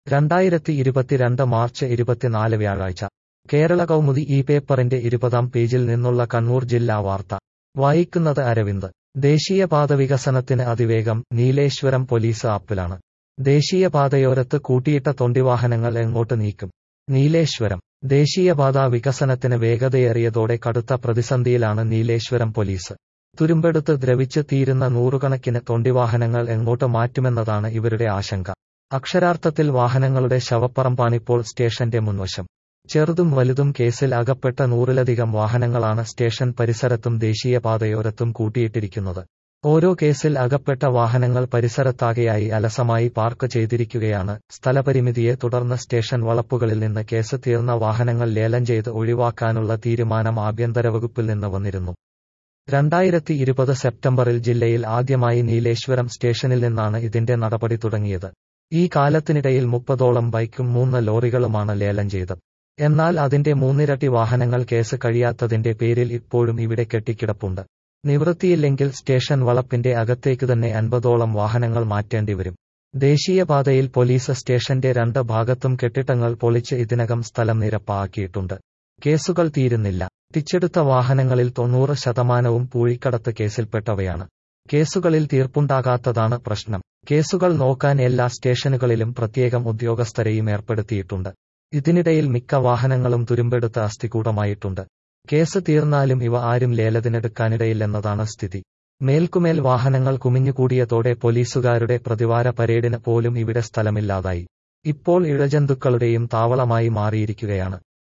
രണ്ടായിരത്തി ഇരുപത്തിരണ്ട് മാർച്ച് ഇരുപത്തിനാല് വ്യാഴാഴ്ച കേരള കൗമുദി ഈ പേപ്പറിന്റെ ഇരുപതാം പേജിൽ നിന്നുള്ള കണ്ണൂർ ജില്ലാ വാർത്ത വായിക്കുന്നത് അരവിന്ദ് ദേശീയപാത വികസനത്തിന് അതിവേഗം നീലേശ്വരം പോലീസ് ആപ്പിലാണ് ദേശീയപാതയോരത്ത് കൂട്ടിയിട്ട തൊണ്ടിവാഹനങ്ങൾ എങ്ങോട്ട് നീക്കും നീലേശ്വരം ദേശീയപാത വികസനത്തിന് വേഗതയേറിയതോടെ കടുത്ത പ്രതിസന്ധിയിലാണ് നീലേശ്വരം പോലീസ് തുരുമ്പെടുത്ത് ദ്രവിച്ച് തീരുന്ന നൂറുകണക്കിന് തൊണ്ടിവാഹനങ്ങൾ എങ്ങോട്ട് മാറ്റുമെന്നതാണ് ഇവരുടെ ആശങ്ക അക്ഷരാർത്ഥത്തിൽ വാഹനങ്ങളുടെ ശവപ്പറമ്പാണിപ്പോൾ സ്റ്റേഷന്റെ മുൻവശം ചെറുതും വലുതും കേസിൽ അകപ്പെട്ട നൂറിലധികം വാഹനങ്ങളാണ് സ്റ്റേഷൻ പരിസരത്തും ദേശീയപാതയോരത്തും കൂട്ടിയിട്ടിരിക്കുന്നത് ഓരോ കേസിൽ അകപ്പെട്ട വാഹനങ്ങൾ പരിസരത്താകെയായി അലസമായി പാർക്ക് ചെയ്തിരിക്കുകയാണ് സ്ഥലപരിമിതിയെ തുടർന്ന് സ്റ്റേഷൻ വളപ്പുകളിൽ നിന്ന് കേസ് തീർന്ന വാഹനങ്ങൾ ലേലം ചെയ്ത് ഒഴിവാക്കാനുള്ള തീരുമാനം ആഭ്യന്തര വകുപ്പിൽ നിന്ന് വന്നിരുന്നു രണ്ടായിരത്തി ഇരുപത് സെപ്റ്റംബറിൽ ജില്ലയിൽ ആദ്യമായി നീലേശ്വരം സ്റ്റേഷനിൽ നിന്നാണ് ഇതിന്റെ നടപടി തുടങ്ങിയത് ഈ കാലത്തിനിടയിൽ മുപ്പതോളം ബൈക്കും മൂന്ന് ലോറികളുമാണ് ലേലം ചെയ്തത് എന്നാൽ അതിന്റെ മൂന്നിരട്ടി വാഹനങ്ങൾ കേസ് കഴിയാത്തതിന്റെ പേരിൽ ഇപ്പോഴും ഇവിടെ കെട്ടിക്കിടപ്പുണ്ട് നിവൃത്തിയില്ലെങ്കിൽ സ്റ്റേഷൻ വളപ്പിന്റെ അകത്തേക്ക് തന്നെ അൻപതോളം വാഹനങ്ങൾ മാറ്റേണ്ടിവരും ദേശീയപാതയിൽ പോലീസ് സ്റ്റേഷന്റെ രണ്ട് ഭാഗത്തും കെട്ടിടങ്ങൾ പൊളിച്ച് ഇതിനകം സ്ഥലം നിരപ്പാക്കിയിട്ടുണ്ട് കേസുകൾ തീരുന്നില്ല തിച്ചെടുത്ത വാഹനങ്ങളിൽ തൊണ്ണൂറ് ശതമാനവും പൂഴിക്കടത്ത് കേസിൽപ്പെട്ടവയാണ് കേസുകളിൽ തീർപ്പുണ്ടാകാത്തതാണ് പ്രശ്നം കേസുകൾ നോക്കാൻ എല്ലാ സ്റ്റേഷനുകളിലും പ്രത്യേകം ഉദ്യോഗസ്ഥരെയും ഏർപ്പെടുത്തിയിട്ടുണ്ട് ഇതിനിടയിൽ മിക്ക വാഹനങ്ങളും തുരുമ്പെടുത്ത് അസ്ഥികൂടമായിട്ടുണ്ട് കേസ് തീർന്നാലും ഇവ ആരും ലേലത്തിനെടുക്കാനിടയില്ലെന്നതാണ് സ്ഥിതി മേൽക്കുമേൽ വാഹനങ്ങൾ കുമിഞ്ഞുകൂടിയതോടെ പോലീസുകാരുടെ പ്രതിവാര പരേഡിന് പോലും ഇവിടെ സ്ഥലമില്ലാതായി ഇപ്പോൾ ഇഴജന്തുക്കളുടെയും താവളമായി മാറിയിരിക്കുകയാണ്